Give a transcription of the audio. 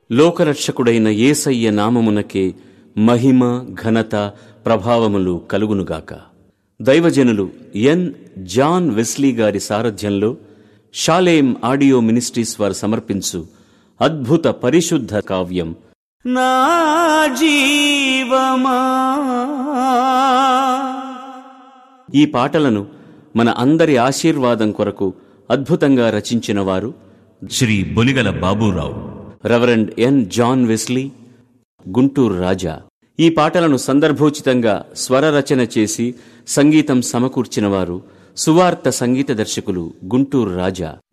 లోకరక్షకుడైన యేసయ్య నామమునకే మహిమ ఘనత ప్రభావములు కలుగునుగాక దైవజనులు ఎన్ జాన్ వెస్లీ గారి సారథ్యంలో షాలేం ఆడియో మినిస్ట్రీస్ వారు సమర్పించు అద్భుత పరిశుద్ధ కావ్యం నా జీవమా ఈ పాటలను మన అందరి ఆశీర్వాదం కొరకు అద్భుతంగా రచించిన వారు Shri Boligala Baburao reverend N John Wesley Guntur Raja ఈ పాటలను సందర్భోచితంగా స్వర రచన చేసి సంగీతం సమకూర్చిన వారు సువార్త సంగీత దర్శకులు గుంటూరు రాజా